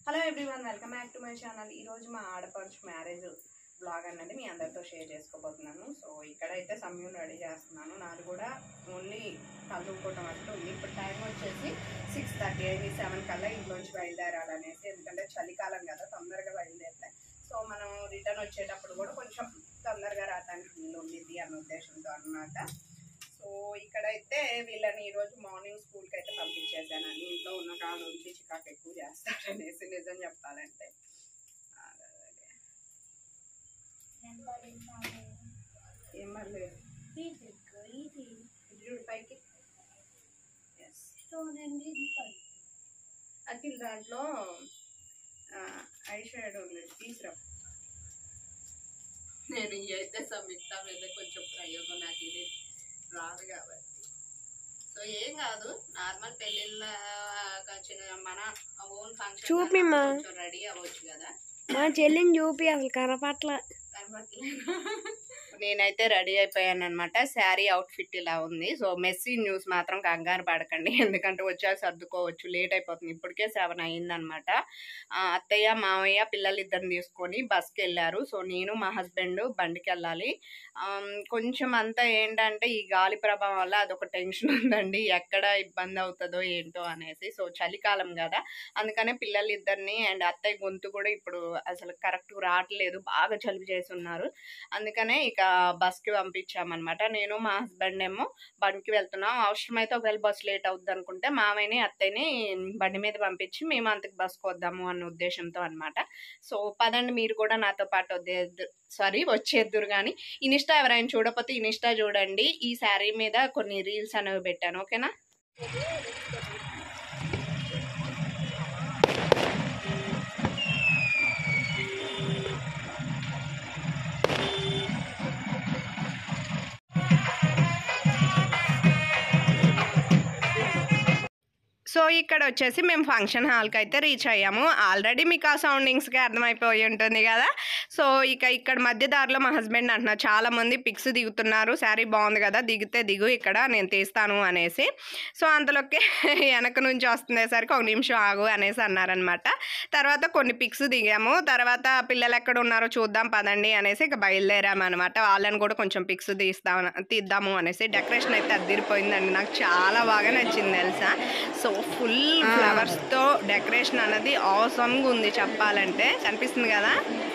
Hello everyone welcome back to my channel ఈరోజు మా ఆడపడుచు మ్యారేజ్ బ్లాగ్ అన్నది మీ అందరితో షేర్ చేసుకోబోతున్నాను సో ఇక్కడైతే సమయం రెడీ చేస్తున్నాను నాది కూడా ఓన్లీ కలుపుకోవటం అట్లా ఉంది ఇప్పుడు టైం వచ్చేసి సిక్స్ థర్టీ అయింది సెవెన్ కల్లా ఇంట్లోంచి బయలుదేరాలనేసి ఎందుకంటే చలికాలం కదా తొందరగా బయలుదేరితే సో మనం రిటర్న్ వచ్చేటప్పుడు కూడా కొంచెం తొందరగా రావడానికి వీలు ఉండిద్ది అన్న ఉద్దేశంతో అన్నమాట సో ఇక్కడైతే వీళ్ళని ఈరోజు మార్నింగ్ స్కూల్కి అయితే పంపించేసానండి ఇంట్లో ఉన్న కాడ నుంచి చికాకు ఎక్కువ చేస్తారనేసి నిజం చెప్పాలంటే ఏం పర్లేదు ఇది చూడు పైకి ఎస్ అఖిల్ దాంట్లో ఐ షేడ్ ఉంది తీసురా నేను ఇవి అయితే సంయుక్త మీద కొంచెం ప్రయోగం నాకు ఇది రాదు కాబట్టి సో ఏం కాదు నార్మల్ పెళ్ళిళ్ళ చిన్న మన ఓన్ ఫంక్షన్ చూపిమ్మా. కొంచెం రెడీ అవ్వచ్చు కదా మా చెల్లిని చూపి అసలు కనపట్ల కనపడట్లేదు. నేనైతే రెడీ అయిపోయాను అనమాట శారీ అవుట్ఫిట్ ఇలా ఉంది సో మెస్సీ న్యూస్ మాత్రం కంగారు పడకండి ఎందుకంటే వచ్చాక సర్దుకోవచ్చు లేట్ అయిపోతుంది ఇప్పటికే సెవెన్ అయిందనమాట అత్తయ్య మామయ్య పిల్లలు ఇద్దరిని తీసుకొని బస్కి వెళ్ళారు సో నేను మా హస్బెండ్ బండికి వెళ్ళాలి ఆమ్, కొంచెం అంతా ఏంటంటే ఈ గాలి ప్రభావం వల్ల అదొక టెన్షన్ ఉందండి ఎక్కడ ఇబ్బంది అవుతుందో ఏంటో అనేసి సో చలికాలం కదా అందుకనే పిల్లలు ఇద్దరిని అండ్ అత్తయ్య గొంతు కూడా ఇప్పుడు అసలు కరెక్ట్ రావట్లేదు బాగా జలుబు చేసి ఉన్నారు అందుకనే ఇక బస్కి పంపించామన్నమాట నేను మా హస్బెండ్ ఏమో బండికి వెళ్తున్నాం అవసరమైతే ఒకవేళ బస్ లేట్ అవుద్ది అనుకుంటే మామయ్యని అత్తయ్యని బండి మీద పంపించి మేము అంతకు బస్కి వద్దాము అన్న ఉద్దేశంతో అన్నమాట సో పదండి మీరు కూడా నాతో పాటు వద్దేద్దు సారీ వచ్చేద్దురు కానీ ఇన్స్టా ఎవరైనా చూడకపోతే ఇన్స్టా చూడండి ఈ శారీ మీద కొన్ని రీల్స్ అనేవి పెట్టాను ఓకేనా సో ఇక్కడ వచ్చేసి మేము ఫంక్షన్ హాల్కి అయితే రీచ్ అయ్యాము ఆల్రెడీ మీకు ఆ సౌండింగ్స్కి అర్థమైపోయి ఉంటుంది కదా సో ఇక ఇక్కడ మధ్య దారిలో మా హస్బెండ్ అంటున్నారు చాలా మంది పిక్స్ దిగుతున్నారు శారీ బాగుంది కదా దిగితే దిగు ఇక్కడ నేను తీస్తాను అనేసి సో అంతలోకి వెనక నుంచి వస్తుందేసరికి ఒక నిమిషం ఆగు అనేసి అన్నారనమాట తర్వాత కొన్ని పిక్స్ దిగాము తర్వాత పిల్లలు ఎక్కడ ఉన్నారో చూద్దాం పదండి అనేసి ఇక బయలుదేరాము అనమాట వాళ్ళని కూడా కొంచెం పిక్స్ తీస్తాం తీద్దాము అనేసి డెకరేషన్ అయితే అద్దరిపోయిందండి నాకు చాలా బాగా నచ్చింది తెలుసా సో ఫుల్ ఫ్లవర్స్తో డెకరేషన్ అనేది అవసరంగా ఉంది చెప్పాలంటే కనిపిస్తుంది కదా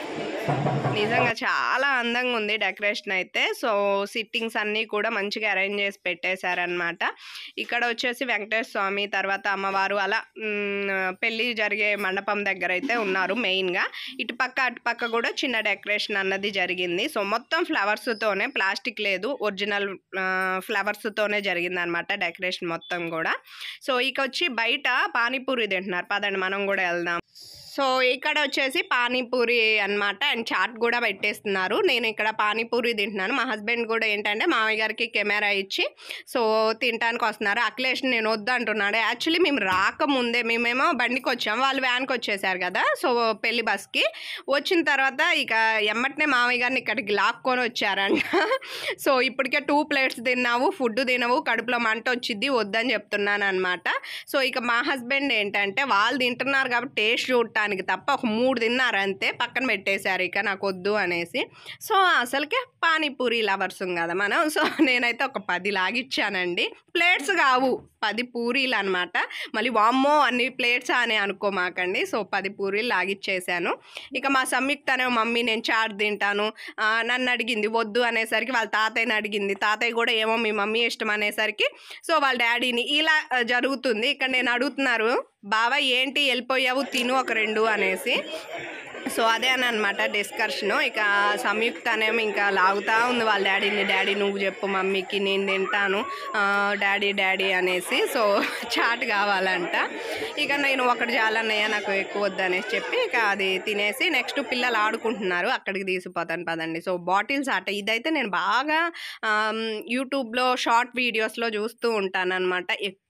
నిజంగా చాలా అందంగా ఉంది డెకరేషన్ అయితే సో సిట్టింగ్స్ అన్నీ కూడా మంచిగా అరేంజ్ చేసి పెట్టేశారనమాట ఇక్కడ వచ్చేసి వెంకటేశ్వర స్వామి తర్వాత అమ్మవారు అలా మ్, పెళ్ళి జరిగే మండపం దగ్గర అయితే ఉన్నారు మెయిన్గా ఇటుపక్క అటుపక్క కూడా చిన్న డెకరేషన్ అన్నది జరిగింది సో మొత్తం ఫ్లవర్స్తోనే ప్లాస్టిక్ లేదు ఒరిజినల్ ఫ్లవర్స్తోనే జరిగింది అనమాట డెకరేషన్ మొత్తం కూడా సో ఇక వచ్చి బయట పానీపూరి తింటున్నారు పదండి మనం కూడా వెళ్దాం సో ఇక్కడ వచ్చేసి పానీపూరి అన్నమాట అండ్ చాట్ కూడా పెట్టేస్తున్నారు నేను ఇక్కడ పానీపూరి తింటున్నాను మా హస్బెండ్ కూడా ఏంటంటే మామయ్య గారికి కెమెరా ఇచ్చి సో తినడానికి వస్తున్నారు అఖిలేష్ నేను వద్దు అంటున్నాడు యాక్చువల్లీ మేము రాకముందే మేమేమో బండికి వచ్చాం వాళ్ళు వ్యాన్కి వచ్చేసారు కదా సో పెళ్లి బస్కి వచ్చిన తర్వాత ఇక ఎమ్మటనే మామయ్య గారిని ఇక్కడికి లాక్కొని వచ్చారంట సో ఇప్పటికే టూ ప్లేట్స్ తిన్నావు ఫుడ్ తినవు కడుపులో మంట వచ్చింది వద్దని చెప్తున్నాను అనమాట సో ఇక మా హస్బెండ్ ఏంటంటే వాళ్ళు తింటున్నారు కాబట్టి టేస్ట్ చూడటానికి తప్ప ఒక మూడు తిన్నారు అంతే పక్కన పెట్టేశారు ఇక నాకు వద్దు అనేసి సో అసలుకే పానీపూరి లవర్స్ కదా మనం సో నేనైతే ఒక పది లాగిచ్చానండి ప్లేట్స్ కావు పది పూరీలు అనమాట మళ్ళీ వామ్మో అన్ని ప్లేట్స్ అని అనుకోమాకండి సో పది పూరీలు లాగిచ్చేసాను ఇక మా సంయుక్త అనే మమ్మీ నేను చాట్ తింటాను ఆ, నన్ను అడిగింది వద్దు అనేసరికి వాళ్ళ తాతయ్యని అడిగింది తాతయ్య కూడా ఏమో మీ మమ్మీ ఇష్టం అనేసరికి సో వాళ్ళ డాడీని ఇలా ఆ, జరుగుతుంది ఇక్కడ నేను అడుగుతున్నారు బావ ఏంటి వెళ్ళిపోయావు తిను ఒక రెండు అనేసి సో అదే అని అనమాట డిస్కషను ఇక సంయుక్త అనేమో ఇంకా లాగుతా ఉంది వాళ్ళ డాడీని డాడీ నువ్వు చెప్పు మమ్మీకి నేను తింటాను ఆ, డాడీ డాడీ అనేసి సో చాట్ కావాలంట ఇక నేను ఒకటి చాలన్నయ్య నాకు ఎక్కువ వద్దు అనేసి చెప్పి ఇక అది తినేసి నెక్స్ట్ పిల్లలు ఆడుకుంటున్నారు అక్కడికి తీసిపోతాను పదండి సో బాటిల్స్ ఆట ఇదైతే నేను బాగా ఆమ్, యూట్యూబ్లో షార్ట్ వీడియోస్లో చూస్తూ ఉంటాను అనమాట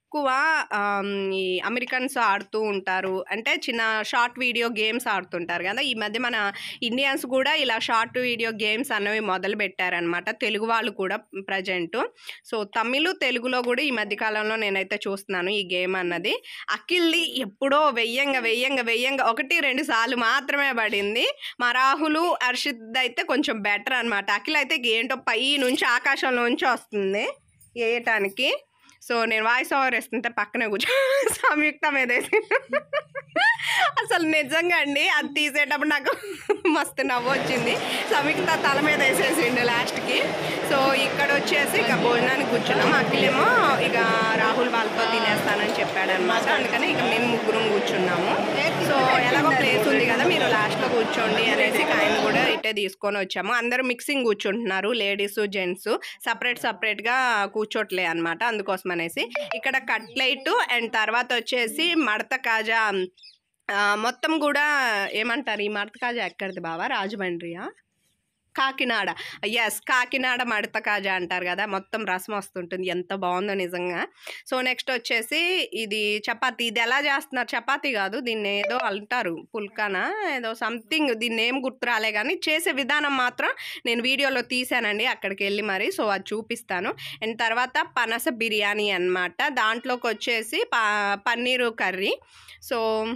ఎక్కువ ఆమ్, ఈ అమెరికన్స్ ఆడుతూ ఉంటారు అంటే చిన్న షార్ట్ వీడియో గేమ్స్ ఆడుతుంటారు కదా ఈ మధ్య మన ఇండియన్స్ కూడా ఇలా షార్ట్ వీడియో గేమ్స్ అనేవి మొదలు పెట్టారనమాట తెలుగు వాళ్ళు కూడా ప్రజెంట్ సో తమిళ్ తెలుగులో కూడా ఈ మధ్య కాలంలో నేనైతే చూస్తున్నాను ఈ గేమ్ అన్నది అఖిల్ది ఎప్పుడో వెయ్యంగా వెయ్యంగా వెయ్యంగా ఒకటి రెండు సార్లు మాత్రమే పడింది మా రాహుల్ హర్షిత్ అయితే కొంచెం బెటర్ అనమాట అఖిల్ అయితే ఏంటో పై నుంచి ఆకాశంలోంచి వస్తుంది వేయటానికి సో నేను వాయిస్ ఓవర్ వేస్తుంటే పక్కనే కూర్చో సంయుక్త మీద వేసి అసలు నిజంగా అండి అది తీసేటప్పుడు నాకు మస్తు నవ్వు వచ్చింది సంయుక్త తల మీద వేసేసిండు లాస్ట్కి సో ఇక్కడ వచ్చేసి ఇక భోజనానికి కూర్చున్నాం అఖిలేమో ఇక రాహుల్ వాళ్ళతో తినేస్తానని చెప్పాడు అనమాట అందుకని ఇక మేము ముగ్గురం కూర్చున్నాము సో ఎలాగో ప్లేస్ ఉంది కదా మీరు లాస్ట్లో కూర్చోండి అనేసి ఇక ఆయన కూడా ఇట్టే తీసుకొని వచ్చాము అందరూ మిక్సింగ్ కూర్చుంటున్నారు లేడీస్ జెంట్స్ సపరేట్ సపరేట్గా కూర్చోట్లే అనమాట అందుకోసం అనేసి ఇక్కడ కట్లైట్ అండ్ తర్వాత వచ్చేసి మడత కాజా ఆ, మొత్తం కూడా ఏమంటారు ఈ మడత కాజా ఎక్కడిది బావా రాజమండ్రియా కాకినాడ ఎస్ కాకినాడ మడత కాజా అంటారు కదా మొత్తం రసం వస్తుంటుంది ఎంత బాగుందో నిజంగా సో నెక్స్ట్ వచ్చేసి ఇది చపాతీ ఇది ఎలా చేస్తున్నారు చపాతీ కాదు దీన్ని ఏదో అంటారు పుల్కానా ఏదో సంథింగ్ దీన్ని ఏం గుర్తు రాలే కానీ చేసే విధానం మాత్రం నేను వీడియోలో తీసానండి అక్కడికి వెళ్ళి మరి సో అది చూపిస్తాను అండ్ తర్వాత పనస బిర్యానీ అన్నమాట దాంట్లోకి వచ్చేసి ప paneer curry so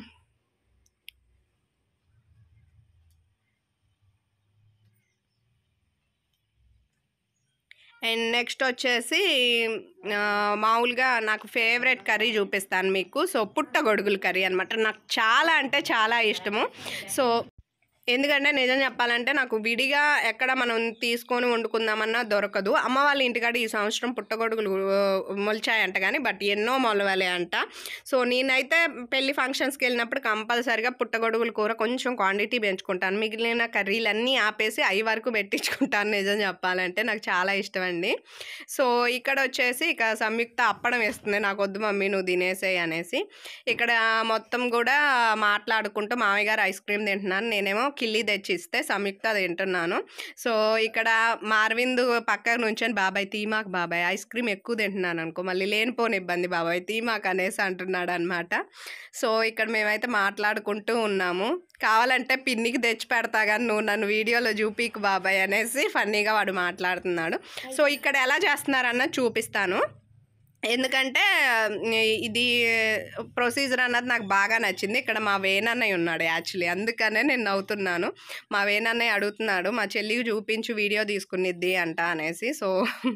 and next వచ్చేసి ఆ, మామూలుగా నాకు ఫేవరెట్ కర్రీ చూపిస్తాను మీకు సో పుట్టగొడుగుల కర్రీ అనమాట నాకు చాలా అంటే చాలా ఇష్టము సో ఎందుకంటే నిజం చెప్పాలంటే నాకు విడిగా ఎక్కడ మనం తీసుకొని వండుకుందామన్నా దొరకదు అమ్మ వాళ్ళ ఇంటికాడ ఈ సంవత్సరం పుట్టగొడుగులు ఆ, మొలిచాయంట కానీ బట్ ఎన్నో మొలవలే అంట సో నేనైతే పెళ్లి ఫంక్షన్స్కి వెళ్ళినప్పుడు కంపల్సరిగా పుట్టగొడుగుల కూర కొంచెం క్వాంటిటీ పెంచుకుంటాను మిగిలిన కర్రీలన్నీ ఆపేసి అవి వరకు పెట్టించుకుంటాను నిజం చెప్పాలంటే నాకు చాలా ఇష్టం అండి సో ఇక్కడ వచ్చేసి ఇక సంయుక్త అప్పడం వేస్తుంది నాకు వద్దు మమ్మీ నువ్వు తినేసేయి అనేసి ఇక్కడ మొత్తం కూడా మాట్లాడుకుంటూ మామయ్య గారు ఐస్ క్రీమ్ తింటున్నాను నేనేమో కిల్లి తెచ్చి ఇస్తే సంయుక్త తింటున్నాను సో ఇక్కడ మార్వింద్ పక్కన నుంచొని బాబాయ్ తీమాక్ బాబాయ్ ఐస్ క్రీమ్ ఎక్కువ తింటున్నాను అనుకో మళ్ళీ లేనిపోని ఇబ్బంది బాబాయ్ తీమాక్ అనేసి అంటున్నాడు అనమాట సో ఇక్కడ మేమైతే మాట్లాడుకుంటూ ఉన్నాము కావాలంటే పిన్నికి తెచ్చి పెడతా కానీ నువ్వు నన్ను వీడియోలో చూపికు బాబాయ్ అనేసి ఫన్నీగా వాడు మాట్లాడుతున్నాడు సో ఇక్కడ ఎలా చేస్తున్నారన్నది చూపిస్తాను ఎందుకంటే ఈ- ఇది ప్రొసీజర్ అన్నది నాకు బాగా నచ్చింది ఇక్కడ మా వేనన్నయ్య ఉన్నాడు యాక్చువల్లీ అందుకనే నేను నవ్వుతున్నాను మా వేనన్నయ్య అడుగుతున్నాడు మా చెల్లికి చూపించు వీడియో తీసుకునిద్ది అంట అనేసి సో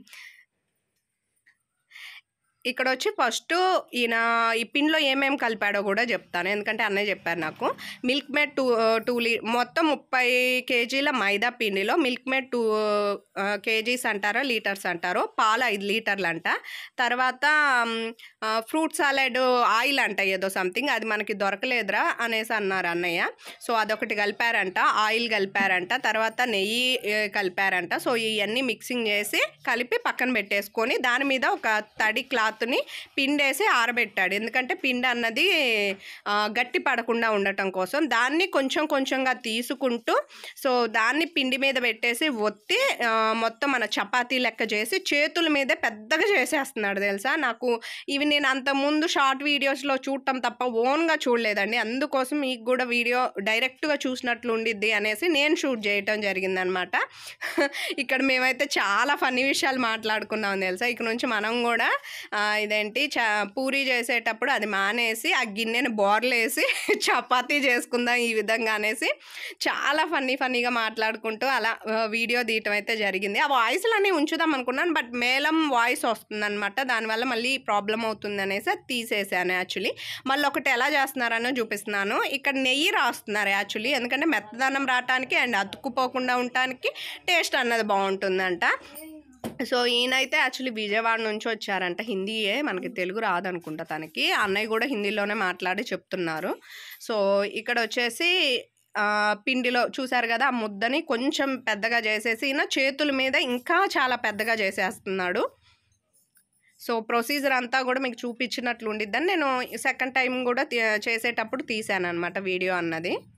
ఇక్కడ వచ్చి ఫస్ట్ ఈయన ఈ పిండిలో ఏమేమి కలిపాడో కూడా చెప్తాను ఎందుకంటే అన్నయ్య చెప్పారు నాకు మిల్క్ మేడ్ టూ టూ లీ మొత్తం ముప్పై కేజీల మైదా పిండిలో మిల్క్ మేడ్ టూ కేజీస్ అంటారో లీటర్స్ అంటారో పాలు ఐదు లీటర్లు అంట తర్వాత ఫ్రూట్ సాలెడ్ ఆయిల్ అంట ఏదో సంథింగ్ అది మనకి దొరకలేదురా అనేసి అన్నారు అన్నయ్య సో అదొకటి కలిపారంట ఆయిల్ కలిపారంట తర్వాత నెయ్యి ఏ, కలిపారంట సో ఇవన్నీ మిక్సింగ్ చేసి కలిపి పక్కన పెట్టేసుకొని దాని మీద ఒక తడి క్లాత్ని పిండేసి ఆరబెట్టాడు ఎందుకంటే పిండి అన్నది ఆ, గట్టి పడకుండా ఉండటం కోసం దాన్ని కొంచెం కొంచెంగా తీసుకుంటూ సో దాన్ని పిండి మీద పెట్టేసి ఒత్తి ఆ, మొత్తం మన చపాతీ లెక్క చేసి చేతుల మీదే పెద్దగా చేసేస్తున్నాడు తెలుసా నాకు ఇవి నేను అంతకుముందు షార్ట్ వీడియోస్లో చూడటం తప్ప ఓన్గా చూడలేదండి అందుకోసం మీకు కూడా వీడియో డైరెక్ట్గా చూసినట్లు ఉండిద్ది అనేసి నేను షూట్ చేయటం జరిగిందనమాట ఇక్కడ మేమైతే చాలా ఫన్నీ విషయాలు మాట్లాడుకున్నాం తెలుసా ఇక నుంచి మనం కూడా ఆ, ఇదేంటి చ పూరి చేసేటప్పుడు అది మానేసి ఆ గిన్నెని బోర్లేసి చపాతీ చేసుకుందాం ఈ విధంగా అనేసి చాలా ఫన్నీ ఫన్నీగా మాట్లాడుకుంటూ అలా ఆ, వీడియో తీయటం అయితే జరిగింది ఆ వాయిస్లు అన్నీ ఉంచుదాం అనుకున్నాను బట్ మేలం వాయిస్ వస్తుందన్నమాట దానివల్ల మళ్ళీ ప్రాబ్లం అవుతుంది అనేసి అది తీసేసాను యాక్చువల్లీ మళ్ళీ ఒకటి ఎలా చేస్తున్నారనో చూపిస్తున్నాను ఇక్కడ నెయ్యి రాస్తున్నారు యాక్చువల్లీ ఎందుకంటే మెత్తదనం రావటానికి అండ్ అతుక్కుపోకుండా ఉండటానికి టేస్ట్ అన్నది బాగుంటుందంట సో ఈయనైతే యాక్చువల్లీ విజయవాడ నుంచి వచ్చారంట హిందీయే మనకి తెలుగు రాదనుకుంటా తనకి అన్నయ్య కూడా హిందీలోనే మాట్లాడి చెప్తున్నారు సో ఇక్కడ వచ్చేసి ఆ, పిండిలో చూసారు కదా ఆ ముద్దని కొంచెం పెద్దగా చేసేసి ఈయన చేతుల మీద ఇంకా చాలా పెద్దగా చేసేస్తున్నాడు సో ప్రొసీజర్ అంతా కూడా మీకు చూపించినట్లు ఉండిద్దని నేను సెకండ్ టైం కూడా తీ- చేసేటప్పుడు తీసాను అనమాట వీడియో అన్నది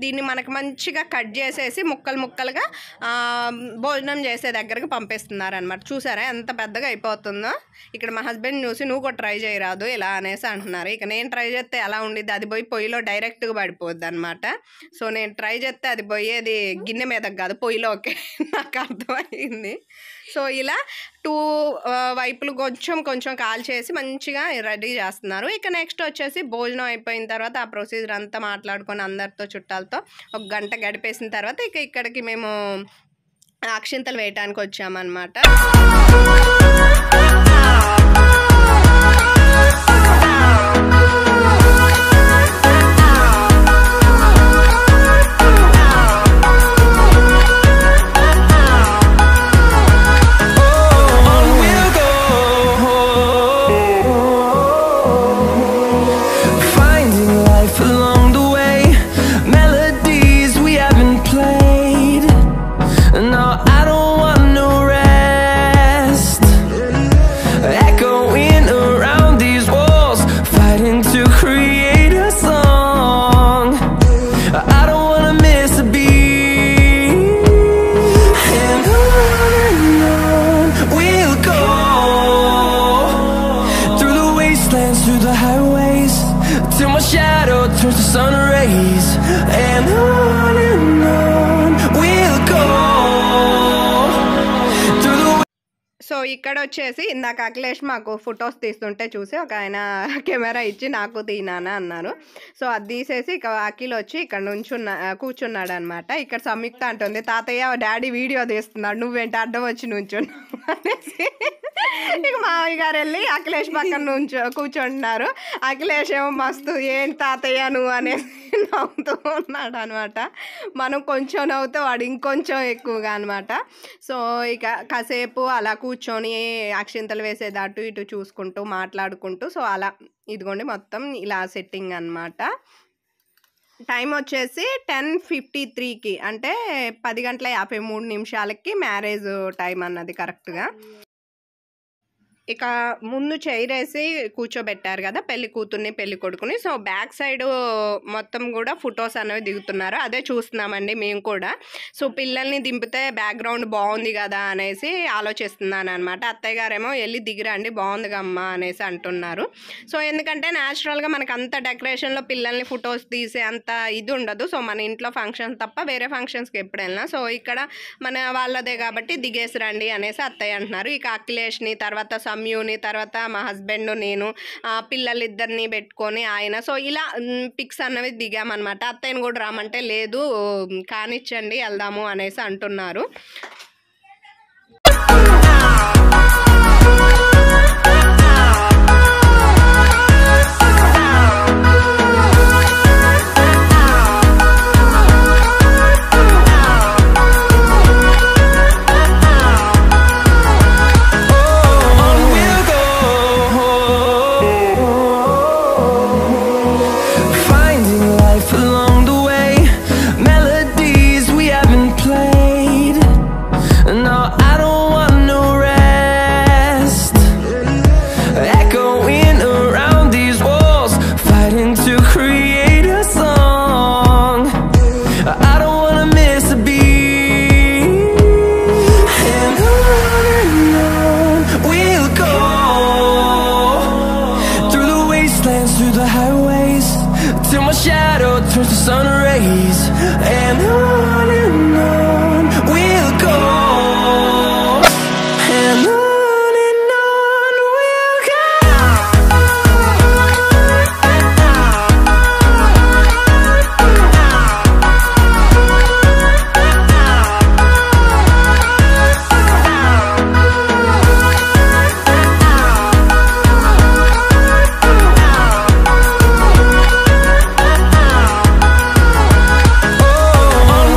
దీన్ని మనకు మంచిగా కట్ చేసేసి ముక్కలు ముక్కలుగా ఆ, భోజనం చేసే దగ్గరకు పంపిస్తున్నారు అనమాట చూసారా ఎంత పెద్దగా అయిపోతుందో ఇక్కడ మా హస్బెండ్ చూసి నువ్వు కూడా ట్రై చేయరాదు ఇలా అనేసి అంటున్నారు ఇక నేను ట్రై చేస్తే ఎలా ఉండిద్ది అది పోయి పొయ్యిలో డైరెక్ట్గా పడిపోద్ది అనమాట సో నేను ట్రై చేస్తే అది పోయేది గిన్నె మీదకి కాదు పొయ్యిలోకే నాకు అర్థమైంది సో ఇలా టూ వైపులు కొంచెం కొంచెం కాల్ చేసి మంచిగా రెడీ చేస్తున్నారు ఇక నెక్స్ట్ వచ్చేసి భోజనం అయిపోయిన తర్వాత ఆ ప్రొసీజర్ అంతా మాట్లాడుకొని అందరితో చుట్టాలతో ఒక గంట గడిపేసిన తర్వాత ఇక ఇక్కడికి మేము అక్షింతలు వేయటానికి వచ్చామన్నమాట on we'll go. Finding life along the way, melodies we haven't played. No, I don't want no rest. Echoing around these walls, fighting to create a song. I don't wanna miss a beat. And on and on we'll go through the wastelands, through the highways, till my shadow turns to sun rays. And on and on we'll go through the so ఇక్కడ వచ్చేసి ఇందాక అఖిలేష్ మాకు photos తీస్తుంటే చూసి ఒక ఆయన camera ఇచ్చి నాకు తీనానా అన్నారు సో అది తీసేసి ఇక అఖిల్ వచ్చి ఇక్కడ నుంచున్న కూర్చున్నాడు అనమాట ఇక్కడ సంయుక్త అంటుంది తాతయ్య డాడీ వీడియో తీస్తున్నాడు నువ్వేంటి అడ్డం వచ్చి నుంచున్నావు అనేసి ఇక మామయ్య గారు వెళ్ళి అఖిలేష్ పక్కన నుంచో కూర్చుంటున్నారు అఖిలేష్ ఏమో మస్తు ఏంటి తాతయ్య నువ్వు అనేసి నవ్వుతూ ఉన్నాడు అనమాట మనం కొంచెం నవ్వుతే వాడు ఇంకొంచెం ఎక్కువగా అనమాట సో ఇక కాసేపు అలా కూర్చొని అక్షింతలు వేసేది అటు ఇటు చూసుకుంటూ మాట్లాడుకుంటూ సో అలా ఇదిగోండి మొత్తం ఇలా సెట్టింగ్ అన్నమాట టైం వచ్చేసి టెన్ ఫిఫ్టీ త్రీకి అంటే పది గంటల యాభై మూడు నిమిషాలకి మ్యారేజ్ టైం అన్నది కరెక్ట్గా ఇక ముందు చైర్ వేసి కూర్చోబెట్టారు కదా పెళ్లి కూతుర్ని పెళ్లి కొడుకుని సో బ్యాక్ సైడ్ మొత్తం కూడా ఫొటోస్ అనేవి దిగుతున్నారు అదే చూస్తున్నామండి మేము కూడా సో పిల్లల్ని దింపితే బ్యాక్గ్రౌండ్ బాగుంది కదా అనేసి ఆలోచిస్తున్నాను అనమాట అత్తయ్య గారేమో వెళ్ళి దిగిరండి బాగుంది అమ్మా అనేసి అంటున్నారు సో ఎందుకంటే న్యాచురల్గా మనకు అంత డెకరేషన్లో పిల్లల్ని ఫొటోస్ తీసే అంత ఇది ఉండదు సో మన ఇంట్లో ఫంక్షన్ తప్ప వేరే ఫంక్షన్స్కి ఎప్పుడు వెళ్ళినా సో ఇక్కడ మన వాళ్ళదే కాబట్టి దిగేసి రండి అనేసి అత్తయ్య అంటున్నారు ఇక అఖిలేష్ని తర్వాత సమ్యుని తర్వాత మా హస్బెండ్ నేను ఆ, పిల్లలిద్దరిని పెట్టుకొని ఆయన సో ఇలా పిక్స్ అన్నవి దిగామన్నమాట అత్తయ్యని కూడా రామంటే లేదు కానిచ్చండి వెళ్దాము అనేసి అంటున్నారు on we'll go. Finding life along the way, melodies we haven't played. No, I don't want no rest. Echoing around these walls, fighting to create a song. I don't wanna miss a beat. And on and on we'll go through the wastelands, through the highways, till my shadow turns to sun rays. And on and on we'll go. And on and on we'll on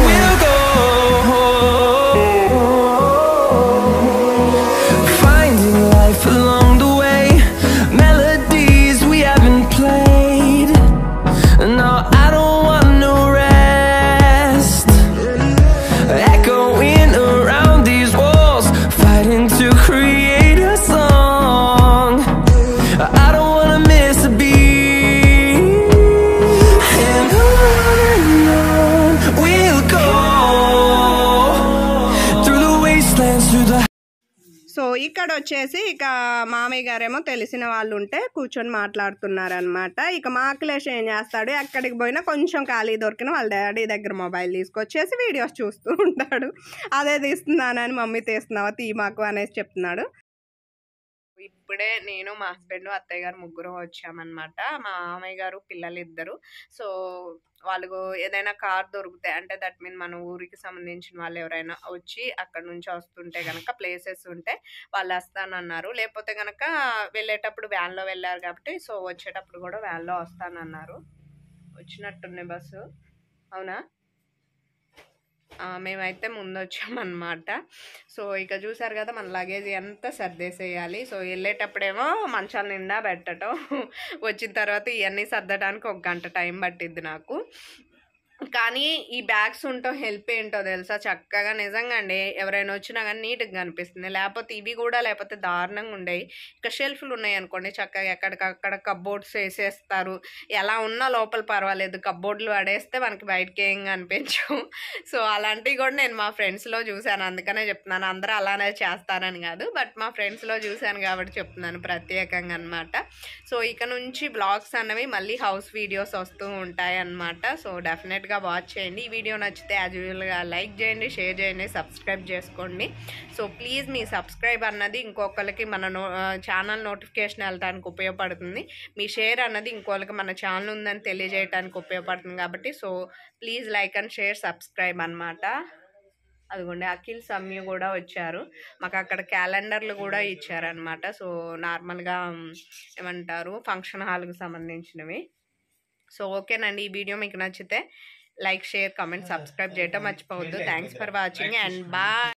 ఇక్కడ వచ్చేసి ఇక మామయ్య గారేమో తెలిసిన వాళ్ళు ఉంటే కూర్చొని మాట్లాడుతున్నారనమాట ఇక మా అఖిలేష్ ఏం చేస్తాడు ఎక్కడికి పోయినా కొంచెం ఖాళీ దొరికిన వాళ్ళ డాడీ దగ్గర మొబైల్ తీసుకొచ్చేసి వీడియోస్ చూస్తూ ఉంటాడు అదే తీస్తున్నానని మమ్మీ తీస్తున్నావా తీ మాకు అనేసి చెప్తున్నాడు ఇప్పుడే నేను మా హస్బెండ్ అత్తయ్య గారు ముగ్గురు వచ్చామన్నమాట మా మామయ్య గారు పిల్లలు ఇద్దరు సో వాళ్ళు ఏదైనా కార్ దొరికితే అంటే దట్ మీన్ మన ఊరికి సంబంధించిన వాళ్ళు ఎవరైనా వచ్చి అక్కడ నుంచి వస్తుంటే కనుక ప్లేసెస్ ఉంటే వాళ్ళు వస్తానన్నారు లేకపోతే కనుక వెళ్ళేటప్పుడు వ్యాన్లో వెళ్ళారు కాబట్టి సో వచ్చేటప్పుడు కూడా వ్యాన్లో వస్తానన్నారు వచ్చినట్టున్నాయి బస్సు అవునా ఆ, మేమైతే ముందు వచ్చామన్నమాట సో ఇక చూసారు కదా మన లగేజ్ ఎంత సర్దేసేయాలి సో వెళ్ళేటప్పుడేమో మంచాల నిండా పెట్టడం వచ్చిన తర్వాత ఇవన్నీ సర్దడానికి ఒక గంట టైం పట్టిద్ది నాకు కానీ ఈ బ్యాగ్స్ ఉండటం హెల్ప్ ఏంటో తెలుసా చక్కగా నిజంగా అండి ఎవరైనా వచ్చినా కానీ నీట్గా కనిపిస్తుంది లేకపోతే ఇవి కూడా లేకపోతే దారుణంగా ఉండేవి ఇక షెల్ఫ్లు ఉన్నాయి అనుకోండి చక్కగా ఎక్కడికక్కడ కబ్బోర్డ్స్ వేసేస్తారు ఎలా ఉన్నా లోపల పర్వాలేదు కబ్బోర్డ్లు పడేస్తే మనకి బయటకి ఏం కనిపించవు సో అలాంటివి కూడా నేను మా ఫ్రెండ్స్లో చూశాను అందుకనే చెప్తున్నాను అందరూ అలానే చేస్తారని కాదు బట్ మా ఫ్రెండ్స్లో చూశాను కాబట్టి చెప్తున్నాను ప్రత్యేకంగా అనమాట సో ఇక నుంచి బ్లాగ్స్ అన్నవి మళ్ళీ హౌస్ వీడియోస్ వస్తూ ఉంటాయి అన్నమాట సో డెఫినెట్గా వాచ్ చేయండి ఈ వీడియో నచ్చితే యాజ్ యూజువల్గా లైక్ చేయండి షేర్ చేయండి సబ్స్క్రైబ్ చేసుకోండి సో ప్లీజ్ మీ సబ్స్క్రైబ్ అన్నది ఇంకొకరికి మన నో ఛానల్ నోటిఫికేషన్ వెళ్ళడానికి ఉపయోగపడుతుంది మీ షేర్ అన్నది ఇంకొకరికి మన ఛానల్ ఉందని తెలియజేయడానికి ఉపయోగపడుతుంది కాబట్టి so please like and share subscribe అన్నమాట అదిగోండి అఖిల్ సమ్యు కూడా వచ్చారు మాకు అక్కడ క్యాలెండర్లు కూడా ఇచ్చారనమాట సో నార్మల్గా మ్, ఏమంటారు ఫంక్షన్ హాల్కి సంబంధించినవి సో ఓకేనండి ఈ వీడియో మీకు నచ్చితే లైక్ షేర్ కామెంట్ సబ్స్క్రైబ్ చేయటం మర్చిపోవద్దు thanks for watching and bye